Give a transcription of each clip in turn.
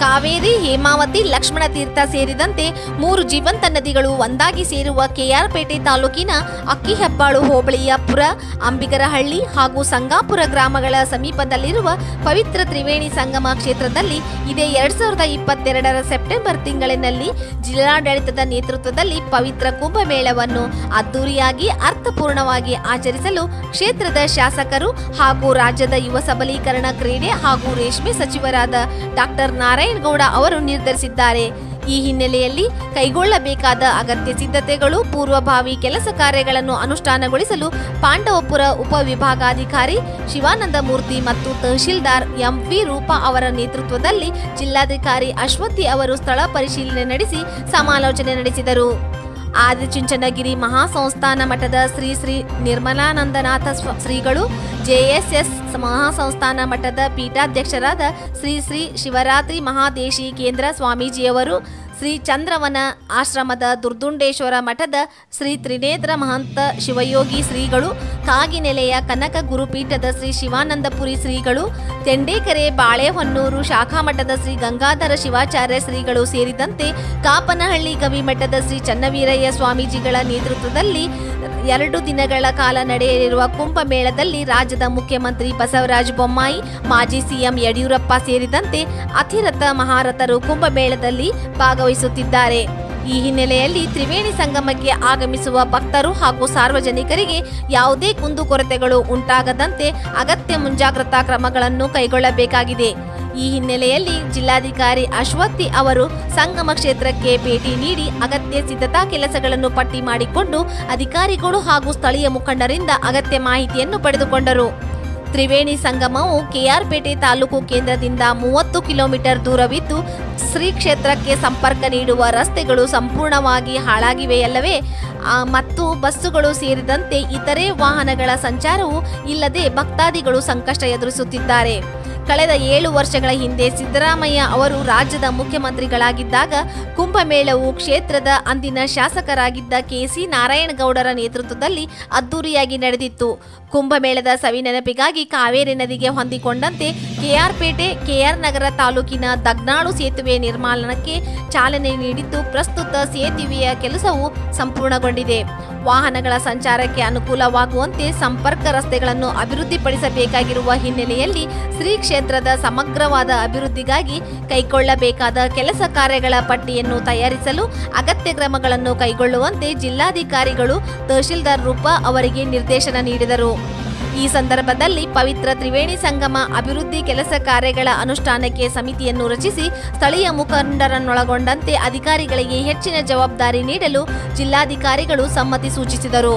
ಕಾವೇರಿ ಹೇಮಾವತಿ ಲಕ್ಷ್ಮಣ ತೀರ್ಥ ಸೇರಿದಂತೆ ಮೂರು ಜೀವಂತ ನದಿಗಳು ಒಂದಾಗಿ ಸೇರುವ ಕೆಆರ್ಪೇಟೆ ತಾಲೂಕಿನ ಅಕ್ಕಿಹೆಬ್ಬಾಳು ಹೋಬಳಿಯ ಪುರ ಅಂಬಿಗರಹಳ್ಳಿ ಹಾಗೂ ಸಂಗಾಪುರ ಗ್ರಾಮಗಳ ಸಮೀಪದಲ್ಲಿರುವ ಪವಿತ್ರ ತ್ರಿವೇಣಿ ಸಂಗಮ ಕ್ಷೇತ್ರದಲ್ಲಿ ಇದೇ ಎರಡ್ ಸಾವಿರದ ಇಪ್ಪತ್ತೆರಡರ ಸೆಪ್ಟೆಂಬರ್ ತಿಂಗಳಿನಲ್ಲಿ ಜಿಲ್ಲಾಡಳಿತದ ನೇತೃತ್ವದಲ್ಲಿ ಪವಿತ್ರ ಕುಂಭಮೇಳವನ್ನು ಅದ್ದೂರಿಯಾಗಿ ಅರ್ಥಪೂರ್ಣವಾಗಿ ಆಚರಿಸಲು ಕ್ಷೇತ್ರದ ಶಾಸಕರು ಹಾಗೂ ರಾಜ್ಯದ ಯುವ ಸಬಲೀಕರಣ ಕ್ರೀಡೆ ಹಾಗೂ ರೇಷ್ಮೆ ಸಚಿವರಾದ ಡಾಕ್ಟರ್ ನಾರಾಯಣಗೌಡ ಅವರು ನಿರ್ಧರಿಸಿದ್ದಾರೆ ಈ ಹಿನ್ನೆಲೆಯಲ್ಲಿ ಕೈಗೊಳ್ಳಬೇಕಾದ ಅಗತ್ಯ ಸಿದ್ಧತೆಗಳು ಪೂರ್ವಭಾವಿ ಕೆಲಸ ಕಾರ್ಯಗಳನ್ನು ಅನುಷ್ಠಾನಗೊಳಿಸಲು ಪಾಂಡವಪುರ ಉಪವಿಭಾಗಾಧಿಕಾರಿ ಶಿವಾನಂದ ಮೂರ್ತಿ ಮತ್ತು ತಹಶೀಲ್ದಾರ್ ಎಂವಿ ರೂಪಾ ಅವರ ನೇತೃತ್ವದಲ್ಲಿ ಜಿಲ್ಲಾಧಿಕಾರಿ ಅಶ್ವತಿ ಅವರು ಸ್ಥಳ ಪರಿಶೀಲನೆ ನಡೆಸಿ ಸಮಾಲೋಚನೆ ನಡೆಸಿದರು ಆದಿಚುಂಚನಗಿರಿ ಮಹಾಸಂಸ್ಥಾನ ಮಠದ ಶ್ರೀ ಶ್ರೀ ನಿರ್ಮಲಾನಂದನಾಥ ಸ್ವ- ಶ್ರೀಗಳು ಜೆಎಸ್ಎಸ್ ಮಹಾಸಂಸ್ಥಾನ ಮಠದ ಪೀಠಾಧ್ಯಕ್ಷರಾದ ಶ್ರೀ ಶ್ರೀ ಶಿವರಾತ್ರಿ ಮಹಾದೇಶಿ ಕೇಂದ್ರ ಸ್ವಾಮೀಜಿಯವರು ಶ್ರೀ ಚಂದ್ರವನ ಆಶ್ರಮದ ದುರ್ದುಂಡೇಶ್ವರ ಮಠದ ಶ್ರೀ ತ್ರಿನೇತ್ರ ಮಹಂತ ಶಿವಯೋಗಿ ಶ್ರೀಗಳು ಕಾಗಿನೆಲೆಯ ಕನಕ ಗುರುಪೀಠದ ಶ್ರೀ ಶಿವಾನಂದಪುರಿ ಶ್ರೀಗಳು ತೆಂಡೇಕೆರೆ ಬಾಳೆಹೊನ್ನೂರು ಶಾಖಾ ಮಠದ ಶ್ರೀ ಗಂಗಾಧರ ಶಿವಾಚಾರ್ಯ ಶ್ರೀಗಳು ಸೇರಿದಂತೆ ಕಾಪನಹಳ್ಳಿ ಗವಿಮಠದ ಶ್ರೀ ಚನ್ನವೀರಯ್ಯ ಸ್ವಾಮೀಜಿಗಳ ನೇತೃತ್ವದಲ್ಲಿ ಎರಡು ದಿನಗಳ ಕಾಲ ನಡೆಯಲಿರುವ ಕುಂಭಮೇಳದಲ್ಲಿ ರಾಜ್ಯದ ಮುಖ್ಯಮಂತ್ರಿ ಬಸವರಾಜ ಬೊಮ್ಮಾಯಿ ಮಾಜಿ ಸಿಎಂ ಯಡಿಯೂರಪ್ಪ ಸೇರಿದಂತೆ ಅತಿರಥ ಮಹಾರಥರು ಕುಂಭಮೇಳದಲ್ಲಿ ಭಾಗವಹಿಸುತ್ತಿದ್ದಾರೆ ಈ ಹಿನ್ನೆಲೆಯಲ್ಲಿ ತ್ರಿವೇಣಿ ಸಂಗಮಕ್ಕೆ ಆಗಮಿಸುವ ಭಕ್ತರು ಹಾಗೂ ಸಾರ್ವಜನಿಕರಿಗೆ ಯಾವುದೇ ಕುಂದುಕೊರತೆಗಳು ಉಂಟಾಗದಂತೆ ಅಗತ್ಯ ಮುಂಜಾಗ್ರತಾ ಕ್ರಮಗಳನ್ನು ಕೈಗೊಳ್ಳಬೇಕಾಗಿದೆ ಈ ಹಿನ್ನೆಲೆಯಲ್ಲಿ ಜಿಲ್ಲಾಧಿಕಾರಿ ಅಶ್ವತಿ ಅವರು ಸಂಗಮ ಕ್ಷೇತ್ರಕ್ಕೆ ಭೇಟಿ ನೀಡಿ ಅಗತ್ಯ ಸಿದ್ಧತಾ ಕೆಲಸಗಳನ್ನು ಪಟ್ಟಿ ಮಾಡಿಕೊಂಡು ಅಧಿಕಾರಿಗಳು ಹಾಗೂ ಸ್ಥಳೀಯ ಮುಖಂಡರಿಂದ ಅಗತ್ಯ ಮಾಹಿತಿಯನ್ನು ಪಡೆದುಕೊಂಡರು ತ್ರಿವೇಣಿ ಸಂಗಮವು ಕೆಆರ್ಪೇಟೆ ತಾಲೂಕು ಕೇಂದ್ರದಿಂದ ಮೂವತ್ತು ಕಿಲೋಮೀಟರ್ ದೂರವಿದ್ದು ಶ್ರೀ ಕ್ಷೇತ್ರಕ್ಕೆ ಸಂಪರ್ಕ ನೀಡುವ ರಸ್ತೆಗಳು ಸಂಪೂರ್ಣವಾಗಿ ಹಾಳಾಗಿವೆಯಲ್ಲವೇ ಆ, ಮತ್ತು ಬಸ್ಸುಗಳು ಸೇರಿದಂತೆ ಇತರೆ ವಾಹನಗಳ ಸಂಚಾರವು ಇಲ್ಲದೆ ಭಕ್ತಾದಿಗಳು ಸಂಕಷ್ಟ ಎದುರಿಸುತ್ತಿದ್ದಾರೆ ಕಳೆದ ಏಳು ವರ್ಷಗಳ ಹಿಂದೆ ಸಿದ್ದರಾಮಯ್ಯ ಅವರು ರಾಜ್ಯದ ಮುಖ್ಯಮಂತ್ರಿಗಳಾಗಿದ್ದಾಗ ಕುಂಭಮೇಳವು ಕ್ಷೇತ್ರದ ಅಂದಿನ ಶಾಸಕರಾಗಿದ್ದ ಕೆಸಿ ನಾರಾಯಣಗೌಡರ ನೇತೃತ್ವದಲ್ಲಿ ಅದ್ದೂರಿಯಾಗಿ ನಡೆದಿತ್ತು ಕುಂಭಮೇಳದ ಸವಿನೆನಪಿಗಾಗಿ ಕಾವೇರಿ ನದಿಗೆ ಹೊಂದಿಕೊಂಡಂತೆ ಕೆಆರ್ಪೇಟೆ ಕೆಆರ್ ನಗರ ತಾಲೂಕಿನ ದಗ್ನಾಳು ಸೇತುವೆ ನಿರ್ಮಾಣಕ್ಕೆ ಚಾಲನೆ ನೀಡಿದ್ದು ಪ್ರಸ್ತುತ ಸೇತುವೆಯ ಕೆಲಸವು ಸಂಪೂರ್ಣಗೊಂಡಿದೆ ವಾಹನಗಳ ಸಂಚಾರಕ್ಕೆ ಅನುಕೂಲವಾಗುವಂತೆ ಸಂಪರ್ಕ ರಸ್ತೆಗಳನ್ನು ಅಭಿವೃದ್ಧಿಪಡಿಸಬೇಕಾಗಿರುವ ಹಿನ್ನೆಲೆಯಲ್ಲಿ ಶ್ರೀ ಕ್ಷೇತ್ರದ ಸಮಗ್ರವಾದ ಅಭಿವೃದ್ಧಿಗಾಗಿ ಕೈಗೊಳ್ಳಬೇಕಾದ ಕೆಲಸ ಕಾರ್ಯಗಳ ಪಟ್ಟಿಯನ್ನು ತಯಾರಿಸಲು ಅಗತ್ಯ ಕ್ರಮಗಳನ್ನು ಕೈಗೊಳ್ಳುವಂತೆ ಜಿಲ್ಲಾಧಿಕಾರಿಗಳು ತಹಶೀಲ್ದಾರ್ ರೂಪಾ ಅವರಿಗೆ ನಿರ್ದೇಶನ ನೀಡಿದರು ಈ ಸಂದರ್ಭದಲ್ಲಿ ಪವಿತ್ರ ತ್ರಿವೇಣಿ ಸಂಗಮ ಅಭಿವೃದ್ಧಿ ಕೆಲಸ ಕಾರ್ಯಗಳ ಅನುಷ್ಠಾನಕ್ಕೆ ಸಮಿತಿಯನ್ನು ರಚಿಸಿ ಸ್ಥಳೀಯ ಮುಖಂಡರನ್ನೊಳಗೊಂಡಂತೆ ಅಧಿಕಾರಿಗಳಿಗೆ ಹೆಚ್ಚಿನ ಜವಾಬ್ದಾರಿ ನೀಡಲು ಜಿಲ್ಲಾಧಿಕಾರಿಗಳು ಸಮ್ಮತಿ ಸೂಚಿಸಿದರು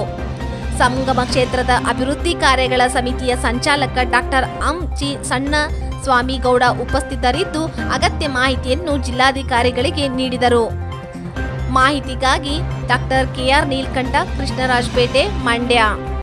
ಸಂಗಮ ಕ್ಷೇತ್ರದ ಅಭಿವೃದ್ಧಿ ಕಾರ್ಯಗಳ ಸಮಿತಿಯ ಸಂಚಾಲಕ ಡಾಕ್ಟರ್ ಅಂ ಚಿ ಸಣ್ಣ ಸ್ವಾಮಿಗೌಡ ಉಪಸ್ಥಿತರಿದ್ದು ಅಗತ್ಯ ಮಾಹಿತಿಯನ್ನು ಜಿಲ್ಲಾಧಿಕಾರಿಗಳಿಗೆ ನೀಡಿದರು ಮಾಹಿತಿಗಾಗಿ ಡಾಕ್ಟರ್ ಕೆಆರ್ ನೀಲ್ಕಂಠ ಕೃಷ್ಣರಾಜಪೇಟೆ ಮಂಡ್ಯ